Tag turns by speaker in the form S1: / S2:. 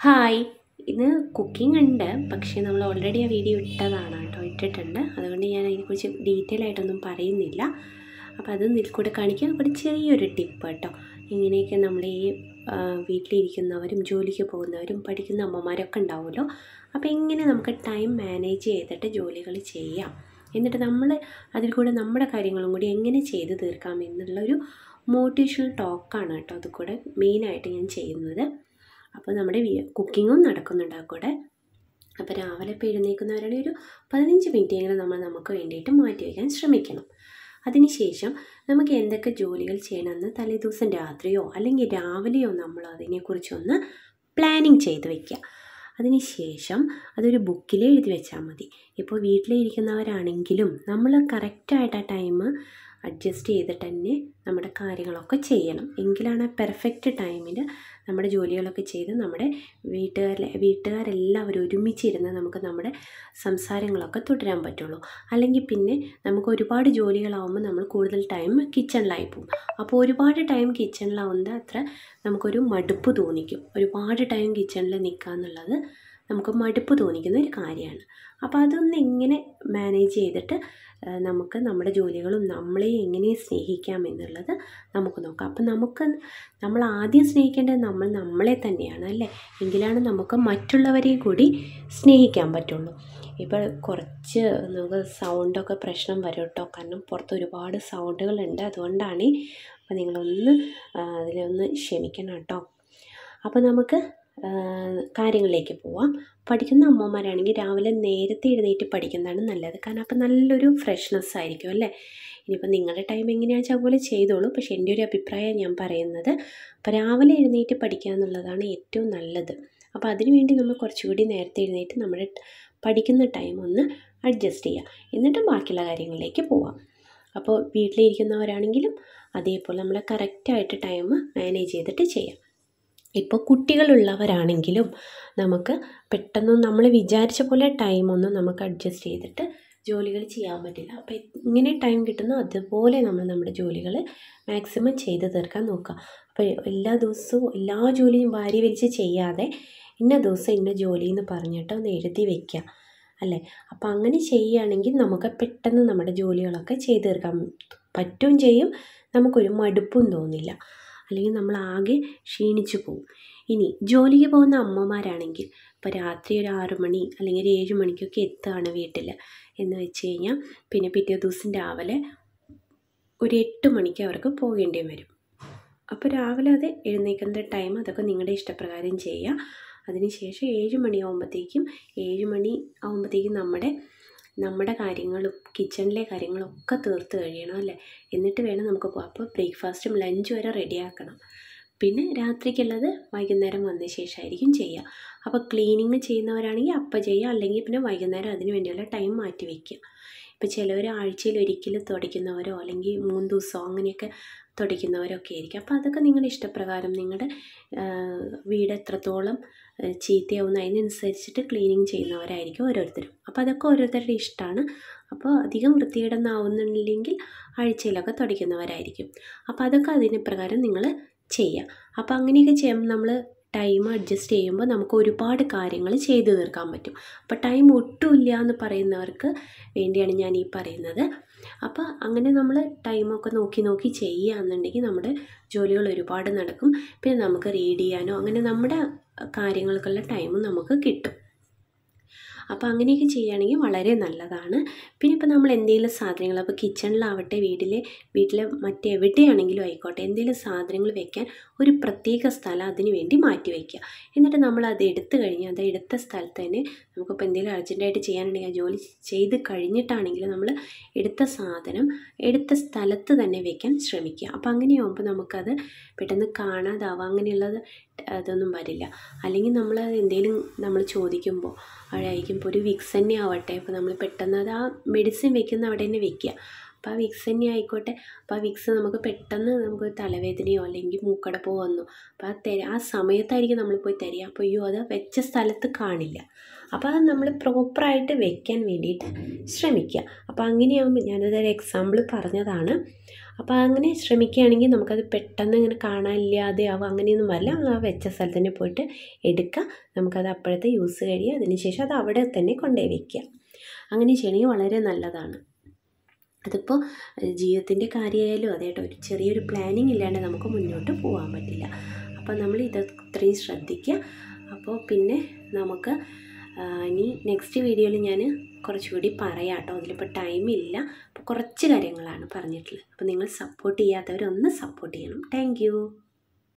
S1: hi ഇന്ന് cooking ഉണ്ട് പക്ഷേ നമ്മൾ ഓൾറെഡി ആ വീഡിയോ ഇട്ടതാണ് കേട്ടോ ഇട്ടിട്ടുണ്ട് അതുകൊണ്ട് ഞാൻ അതിനെക്കുറിച്ച് ഡീറ്റെയിൽ ആയിട്ടൊന്നും പറയുന്നില്ല അപ്പോൾ അത് ഇതിൽ കൂടെ കാണിക്കാൻ ഒരു ചെറിയൊരു ടിപ്പ് കേട്ടോ ഇങ്ങനെയൊക്കെ നമ്മൾ ഈ ആ, വീട്ടിലിരിക്കുന്നവരും ജോലിക്ക് പോകുന്നവരും പഠിക്കുന്ന അമ്മമാരൊക്കെ ഉണ്ടാവുമല്ലോ അപ്പോൾ എങ്ങനെ നമുക്ക് ടൈം മാനേജ് ചെയ്തിട്ട് ജോലികൾ ചെയ്യാം എന്നിട്ട് നമ്മൾ അതിൽ കൂടെ നമ്മുടെ കാര്യങ്ങളും കൂടി എങ്ങനെ ചെയ്ത് തീർക്കാം എന്നുള്ളൊരു മോട്ടിവേഷണൽ ടോക്കാണ് കേട്ടോ അത് കൂടെ മെയിനായിട്ട് ഞാൻ ചെയ്യുന്നത് അപ്പോൾ നമ്മുടെ കുക്കിങ്ങും നടക്കുന്നുണ്ട് ആ കൂടെ അപ്പോൾ രാവിലെ ഇപ്പോൾ എഴുന്നേൽക്കുന്നവരുടെ ഒരു പതിനഞ്ച് മിനിറ്റെങ്കിലും നമ്മൾ നമുക്ക് വേണ്ടിയിട്ട് മാറ്റി വയ്ക്കാൻ ശ്രമിക്കണം അതിനുശേഷം നമുക്ക് എന്തൊക്കെ ജോലികൾ ചെയ്യണമെന്ന് തലേദിവസം രാത്രിയോ അല്ലെങ്കിൽ രാവിലെയോ നമ്മൾ അതിനെക്കുറിച്ചൊന്ന് പ്ലാനിങ് ചെയ്ത് വെക്കുക അതിനുശേഷം അതൊരു ബുക്കിൽ എഴുതി വെച്ചാൽ മതി ഇപ്പോൾ വീട്ടിലിരിക്കുന്നവരാണെങ്കിലും നമ്മൾ കറക്റ്റായിട്ട് ആ ടൈം അഡ്ജസ്റ്റ് ചെയ്തിട്ട് തന്നെ നമ്മുടെ കാര്യങ്ങളൊക്കെ ചെയ്യണം എങ്കിലാണ് പെർഫെക്റ്റ് ടൈമിൽ നമ്മുടെ ജോലികളൊക്കെ ചെയ്ത് നമ്മുടെ വീട്ടുകാരിലെ വീട്ടുകാരെല്ലാവരും ഒരുമിച്ചിരുന്ന് നമുക്ക് നമ്മുടെ സംസാരങ്ങളൊക്കെ തുടരാൻ പറ്റുള്ളൂ അല്ലെങ്കിൽ പിന്നെ നമുക്ക് ഒരുപാട് ജോലികളാവുമ്പോൾ നമ്മൾ കൂടുതൽ ടൈം കിച്ചണിലായി പോകും അപ്പോൾ ഒരുപാട് ടൈം കിച്ചണിലാവുന്നത് അത്ര നമുക്കൊരു മടുപ്പ് തോന്നിക്കും ഒരുപാട് ടൈം കിച്ചണിൽ നിൽക്കുക എന്നുള്ളത് നമുക്ക് മടുപ്പ് തോന്നിക്കുന്ന ഒരു കാര്യമാണ് അപ്പോൾ അതൊന്ന് എങ്ങനെ മാനേജ് ചെയ്തിട്ട് ആ, നമുക്ക് നമ്മുടെ ജോലികളും നമ്മളെ എങ്ങനെ സ്നേഹിക്കാം എന്നുള്ളത് നമുക്ക് നോക്കാം അപ്പം നമുക്ക് നമ്മൾ ആദ്യം സ്നേഹിക്കേണ്ടത് നമ്മൾ നമ്മളെ തന്നെയാണ് അല്ലേ എങ്കിലാണ് നമുക്ക് മറ്റുള്ളവരെയും കൂടി സ്നേഹിക്കാൻ പറ്റുള്ളൂ ഇപ്പോൾ കുറച്ച് നമുക്ക് സൗണ്ടൊക്കെ പ്രശ്നം വരും കേട്ടോ കാരണം പുറത്ത് ഒരുപാട് സൗണ്ടുകളുണ്ട് അതുകൊണ്ടാണ് അപ്പോൾ നിങ്ങളൊന്ന് ആ, അതിലൊന്ന് ക്ഷമിക്കണം കേട്ടോ അപ്പോൾ നമുക്ക് ആ, കാര്യങ്ങളിലേക്ക് പോവാം പഠിക്കുന്ന അമ്മമാരാണെങ്കിൽ രാവിലെ നേരത്തെ എഴുന്നേറ്റ് പഠിക്കുന്നതാണ് നല്ലത് കാരണം അപ്പം നല്ലൊരു ഫ്രഷ്നെസ് ആയിരിക്കും അല്ലേ ഇനിയിപ്പോൾ നിങ്ങളുടെ ടൈം എങ്ങനെയാണെന്ന് വെച്ചാൽ അതുപോലെ ചെയ്തോളൂ പക്ഷേ എൻ്റെ ഒരു അഭിപ്രായം ഞാൻ പറയുന്നത് അപ്പോൾ രാവിലെ എഴുന്നേറ്റ് പഠിക്കുക എന്നുള്ളതാണ് ഏറ്റവും നല്ലത് അപ്പോൾ അതിനുവേണ്ടി നമ്മൾ കുറച്ചുകൂടി നേരത്തെ എഴുന്നേറ്റ് നമ്മുടെ പഠിക്കുന്ന ടൈം ഒന്ന് അഡ്ജസ്റ്റ് ചെയ്യുക എന്നിട്ട് ബാക്കിയുള്ള കാര്യങ്ങളിലേക്ക് പോവാം അപ്പോൾ വീട്ടിലിരിക്കുന്നവരാണെങ്കിലും അതേപോലെ നമ്മൾ കറക്റ്റായിട്ട് ടൈം മാനേജ് ചെയ്തിട്ട് ചെയ്യാം ഇപ്പോൾ കുട്ടികളുള്ളവരാണെങ്കിലും നമുക്ക് പെട്ടെന്ന് നമ്മൾ വിചാരിച്ച പോലെ ടൈമൊന്നും നമുക്ക് അഡ്ജസ്റ്റ് ചെയ്തിട്ട് ജോലികൾ ചെയ്യാൻ പറ്റില്ല അപ്പോൾ ഇങ്ങനെ ടൈം കിട്ടുന്നോ അതുപോലെ നമ്മൾ നമ്മുടെ ജോലികൾ മാക്സിമം ചെയ്ത് തീർക്കാൻ നോക്കുക അപ്പോൾ എല്ലാ ദിവസവും എല്ലാ ജോലിയും വാരി വലിച്ച് ചെയ്യാതെ ഇന്ന ദിവസം ഇന്ന ജോലി എന്ന് പറഞ്ഞിട്ട് ഒന്ന് എഴുതി വെക്കുക അല്ലേ അപ്പോൾ അങ്ങനെ ചെയ്യുകയാണെങ്കിൽ നമുക്ക് പെട്ടെന്ന് നമ്മുടെ ജോലികളൊക്കെ ചെയ്ത് തീർക്കാൻ പറ്റും ചെയ്യും നമുക്കൊരു മടുപ്പും തോന്നില്ല അല്ലെങ്കിൽ നമ്മൾ ആകെ ക്ഷീണിച്ചു പോകും ഇനി ജോലിക്ക് പോകുന്ന അമ്മമാരാണെങ്കിൽ ഇപ്പോൾ രാത്രി ഒരു ആറ് മണി അല്ലെങ്കിൽ ഒരു ഏഴ് മണിക്കൊക്കെ എത്തുകയാണ് വീട്ടിൽ എന്ന് വെച്ച് കഴിഞ്ഞാൽ പിന്നെ പിറ്റേ ദിവസം രാവിലെ ഒരു എട്ട് മണിക്ക് അവർക്ക് പോകേണ്ടി വരും അപ്പോൾ രാവിലെ അത് എഴുന്നേൽക്കുന്ന ടൈം അതൊക്കെ നിങ്ങളുടെ ഇഷ്ടപ്രകാരം ചെയ്യുക അതിനുശേഷം ഏഴ് മണിയാകുമ്പോഴത്തേക്കും ഏഴ് മണി ആകുമ്പോഴത്തേക്കും നമ്മുടെ നമ്മുടെ കാര്യങ്ങളും കിച്ചണിലെ കാര്യങ്ങളും ഒക്കെ തീർത്ത് കഴിയണം അല്ലേ എന്നിട്ട് വേണം നമുക്ക് പോകാം അപ്പോൾ ബ്രേക്ക്ഫാസ്റ്റും ലഞ്ചും വരെ റെഡിയാക്കണം പിന്നെ രാത്രിക്കുള്ളത് വൈകുന്നേരം വന്ന ശേഷമായിരിക്കും ചെയ്യുക അപ്പോൾ ക്ലീനിങ് ചെയ്യുന്നവരാണെങ്കിൽ അപ്പം ചെയ്യുക അല്ലെങ്കിൽ പിന്നെ വൈകുന്നേരം അതിന് വേണ്ടിയുള്ള ടൈം മാറ്റി വയ്ക്കുക ഇപ്പോൾ ചിലവർ ആഴ്ചയിൽ ഒരിക്കൽ തുടയ്ക്കുന്നവരോ അല്ലെങ്കിൽ മൂന്ന് ദിവസമോ അങ്ങനെയൊക്കെ തുടയ്ക്കുന്നവരൊക്കെ ആയിരിക്കും അപ്പോൾ അതൊക്കെ നിങ്ങളുടെ ഇഷ്ടപ്രകാരം നിങ്ങളുടെ ആ, വീട് എത്രത്തോളം ആ, ചീത്തയാവുന്ന അതിനനുസരിച്ചിട്ട് ക്ലീനിങ് ചെയ്യുന്നവരായിരിക്കും ഓരോരുത്തരും അപ്പോൾ അതൊക്കെ ഓരോരുത്തരുടെ ഇഷ്ടമാണ് അപ്പോൾ അധികം വൃത്തികേടൊന്നാവുന്നില്ലെങ്കിൽ ആഴ്ചയിലൊക്കെ തുടയ്ക്കുന്നവരായിരിക്കും അപ്പോൾ അതൊക്കെ അതിന് പ്രകാരം നിങ്ങൾ ചെയ്യുക അപ്പോൾ അങ്ങനെയൊക്കെ ചെയ്യുമ്പോൾ നമ്മൾ ടൈം അഡ്ജസ്റ്റ് ചെയ്യുമ്പോൾ നമുക്ക് ഒരുപാട് കാര്യങ്ങൾ ചെയ്തു തീർക്കാൻ പറ്റും അപ്പോൾ ടൈം ഒട്ടുമില്ല എന്ന് പറയുന്നവർക്ക് വേണ്ടിയാണ് ഞാൻ ഈ പറയുന്നത് അപ്പോൾ അങ്ങനെ നമ്മൾ ടൈമൊക്കെ നോക്കി നോക്കി ചെയ്യുകയാണെന്നുണ്ടെങ്കിൽ നമ്മുടെ ജോലികൾ ഒരുപാട് നടക്കും പിന്നെ നമുക്ക് റീഡ് ചെയ്യാനോ അങ്ങനെ നമ്മുടെ കാര്യങ്ങൾക്കുള്ള ടൈമും നമുക്ക് കിട്ടും അപ്പോൾ അങ്ങനെയൊക്കെ ചെയ്യുകയാണെങ്കിൽ വളരെ നല്ലതാണ് പിന്നെ ഇപ്പോൾ നമ്മൾ എന്തെങ്കിലും സാധനങ്ങൾ അപ്പോൾ കിച്ചണിലാവട്ടെ വീട്ടിലെ വീട്ടിലെ മറ്റെവിടെയാണെങ്കിലും ആയിക്കോട്ടെ എന്തെങ്കിലും സാധനങ്ങൾ വെക്കാൻ ഒരു പ്രത്യേക സ്ഥലം അതിന് വേണ്ടി മാറ്റി വയ്ക്കുക എന്നിട്ട് നമ്മൾ അത് എടുത്തു കഴിഞ്ഞ് അത് എടുത്ത സ്ഥലത്ത് തന്നെ നമുക്കിപ്പോൾ എന്തെങ്കിലും അർജൻറ്റായിട്ട് ചെയ്യാനുണ്ടെങ്കിൽ ആ ജോലി ചെയ്ത് കഴിഞ്ഞിട്ടാണെങ്കിൽ നമ്മൾ എടുത്ത സാധനം എടുത്ത സ്ഥലത്ത് തന്നെ വെക്കാൻ ശ്രമിക്കുക അപ്പോൾ അങ്ങനെയാകുമ്പോൾ നമുക്കത് പെട്ടെന്ന് കാണാതാവുക അങ്ങനെയുള്ളത് അതൊന്നും വരില്ല അല്ലെങ്കിൽ നമ്മൾ എന്തെങ്കിലും നമ്മൾ ചോദിക്കുമ്പോൾ അതായിരിക്കും ഇപ്പോൾ ഒരു വിക്സ് തന്നെ ആവട്ടെ ഇപ്പോൾ നമ്മൾ പെട്ടെന്ന് അത് ആ മെഡിസിൻ വെക്കുന്ന അവിടെ തന്നെ വെക്കുക അപ്പോൾ ആ വിക്സ് തന്നെ ആയിക്കോട്ടെ അപ്പോൾ ആ വിക്സ് നമുക്ക് പെട്ടെന്ന് നമുക്ക് തലവേദനയോ അല്ലെങ്കിൽ മൂക്കടപ്പോ വന്നു അപ്പോൾ ആ തെര ആ സമയത്തായിരിക്കും നമ്മൾ പോയി തരിക അപ്പോൾ അയ്യോ അത് വെച്ച സ്ഥലത്ത് കാണില്ല അപ്പോൾ അത് നമ്മൾ പ്രോപ്പറായിട്ട് വെക്കാൻ വേണ്ടിയിട്ട് ശ്രമിക്കുക അപ്പോൾ അങ്ങനെയാകുമ്പോൾ ഞാനതൊരു എക്സാമ്പിൾ പറഞ്ഞതാണ് അപ്പോൾ അങ്ങനെ ശ്രമിക്കുകയാണെങ്കിൽ നമുക്കത് പെട്ടെന്ന് ഇങ്ങനെ കാണാനില്ലാതെ ആവും അങ്ങനെയൊന്നും വരില്ല നമ്മൾ ആ വെച്ച സ്ഥലത്ത് തന്നെ പോയിട്ട് എടുക്കുക നമുക്കത് അപ്പോഴത്തെ യൂസ് കഴിയുക അതിനുശേഷം അത് അവിടെ തന്നെ കൊണ്ടുപോയി വയ്ക്കുക അങ്ങനെ ചെയ്യണമെങ്കിൽ വളരെ നല്ലതാണ് അതിപ്പോൾ ജീവിതത്തിൻ്റെ കാര്യമായാലും അതേട്ടോ ഒരു ചെറിയൊരു പ്ലാനിങ് ഇല്ലാണ്ട് നമുക്ക് മുന്നോട്ട് പോകാൻ പറ്റില്ല അപ്പോൾ നമ്മൾ ഇത് ഇത്രയും ശ്രദ്ധിക്കുക അപ്പോൾ പിന്നെ നമുക്ക് ആ, ഇനി നെക്സ്റ്റ് വീഡിയോയിൽ ഞാൻ കുറച്ചുകൂടി പറയാം കേട്ടോ അതിലിപ്പോൾ ടൈമില്ല അപ്പോൾ കുറച്ച് കാര്യങ്ങളാണ് പറഞ്ഞിട്ടുള്ളത് അപ്പോൾ നിങ്ങൾ സപ്പോർട്ട് ചെയ്യാത്തവരൊന്ന് സപ്പോർട്ട് ചെയ്യണം താങ്ക്